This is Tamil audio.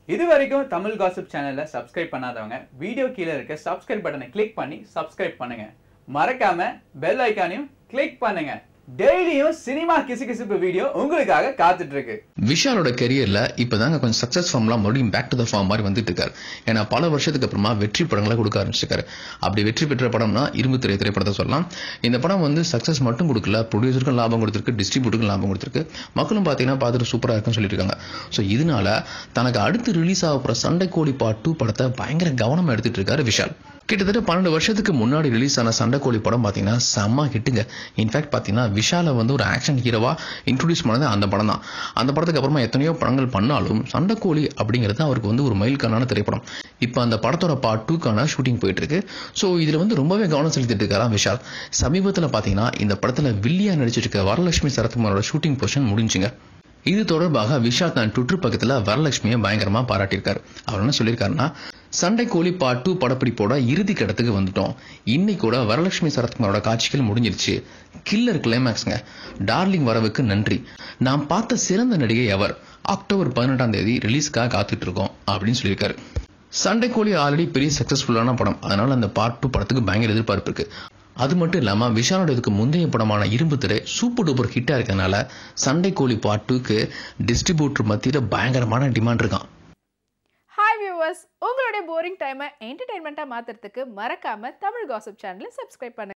இது வரைக்கும் தமிழ் காசிப் சேனலை சப்ஸ்கிரைப் பண்ணாதவங்க வீடியோ கீழே இருக்க சப்ஸ்கிரைப் பட்டனை கிளிக் பண்ணி சப்ஸ்கிரைப் பண்ணுங்க மறக்காம பெல் ஐக்கானையும் கிளிக் பண்ணுங்க டெய்லியும் சினிமா கிசுகிசுப்பு வீடியோ உங்களுக்காக காத்துட்டு இருக்கு விஷாலோட கெரியர்ல இப்பதாங்க கொஞ்சம் சக்சஸ் ஃபார்ம்லாம் மறுபடியும் பேக் டு த ஃபார்ம் மாதிரி வந்துட்டு இருக்காரு ஏன்னா பல வருஷத்துக்கு அப்புறமா வெற்றி படங்களை கொடுக்க ஆரம்பிச்சிருக்காரு அப்படி வெற்றி பெற்ற படம்னா இரும்பு திரை திரைப்படத்தை சொல்லலாம் இந்த படம் வந்து சக்சஸ் மட்டும் கொடுக்கல ப்ரொடியூசருக்கும் லாபம் கொடுத்துருக்கு டிஸ்ட்ரிபியூட்டருக்கும் லாபம் கொடுத்துருக்கு மக்களும் பார்த்தீங்கன்னா பார்த்துட்டு சூப்பராக இருக்குன்னு சொல்லியிருக்காங்க ஸோ இதனால தனக்கு அடுத்து ரிலீஸ் ஆக போகிற சண்டை கோழி பார்ட் டூ படத்தை பயங்கர கவனமாக எடுத்துட்டு இருக்காரு விஷால் கிட்டத்தட்ட பன்னெண்டு வருஷத்துக்கு முன்னாடி ரிலீஸ் ஆன சண்டைக்கோழி படம் பார்த்தீங்கன்னா செம்ம ஹிட்டுங்க இன்ஃபேக்ட் பார்த்தீங்கன்னா விஷாலை வந்து ஒரு ஆக்ஷன் ஹீரோவா இன்ட்ரடியூஸ் பண்ணது அந்த படம் தான் அந்த படத்துக்கு அப்புறமா எத்தனையோ படங்கள் பண்ணாலும் சண்டைக்கோழி அப்படிங்கிறது அவருக்கு வந்து ஒரு மைல்கல்லான திரைப்படம் இப்போ அந்த படத்தோட பார்ட் டூக்கான ஷூட்டிங் போயிட்டு இருக்கு ஸோ இதில் வந்து ரொம்பவே கவனம் செலுத்திட்டு இருக்காராம் விஷால் சமீபத்தில் பார்த்தீங்கன்னா இந்த படத்தில் வில்லியா நடிச்சிட்டு இருக்க வரலட்சுமி சரத்குமாரோட ஷூட்டிங் போர்ஷன் முடிஞ்சுங்க இது தொடர்பாக விஷால் தன் ட்விட்டர் பக்கத்தில் வரலட்சுமியை பயங்கரமாக பாராட்டியிருக்காரு அவர் என்ன சொல்லியிருக்காருன்னா சண்டை கோழி பார்ட் டூ படப்பிடிப்போட இறுதி கட்டத்துக்கு வந்துட்டோம் இன்னைக்கூட வரலட்சுமி சரத்குமாரோட காட்சிகள் முடிஞ்சிருச்சு கில்லர் கிளைமேக்ஸ்ங்க டார்லிங் வரவுக்கு நன்றி நாம் பார்த்த சிறந்த நடிகை அவர் அக்டோபர் பதினெட்டாம் தேதி ரிலீஸ்க்காக காத்துட்டு இருக்கோம் அப்படின்னு சொல்லியிருக்காரு சண்டைக்கோழி ஆல்ரெடி பெரிய சக்ஸஸ்ஃபுல்லான படம் அதனால அந்த பார்ட் டூ படத்துக்கு பயங்கர எதிர்பார்ப்பு இருக்கு அது மட்டும் இல்லாம விஷாலோட இதுக்கு முந்தைய படமான இரும்பு திரை சூப்பர் டூப்பர் ஹிட்டா இருக்கறனால சண்டைக்கோழி பார்ட் டூக்கு டிஸ்ட்ரிபியூட்டர் மத்தியில பயங்கரமான டிமாண்ட் இருக்கான் ஹாய் வியூவர்ஸ் உங்களுடைய போரிங் டைமை என்டர்டைன்மெண்ட்டாக மாற்றுறதுக்கு மறக்காமல் தமிழ் காசிப் சேனலை சப்ஸ்கிரைப் பண்ணுங்க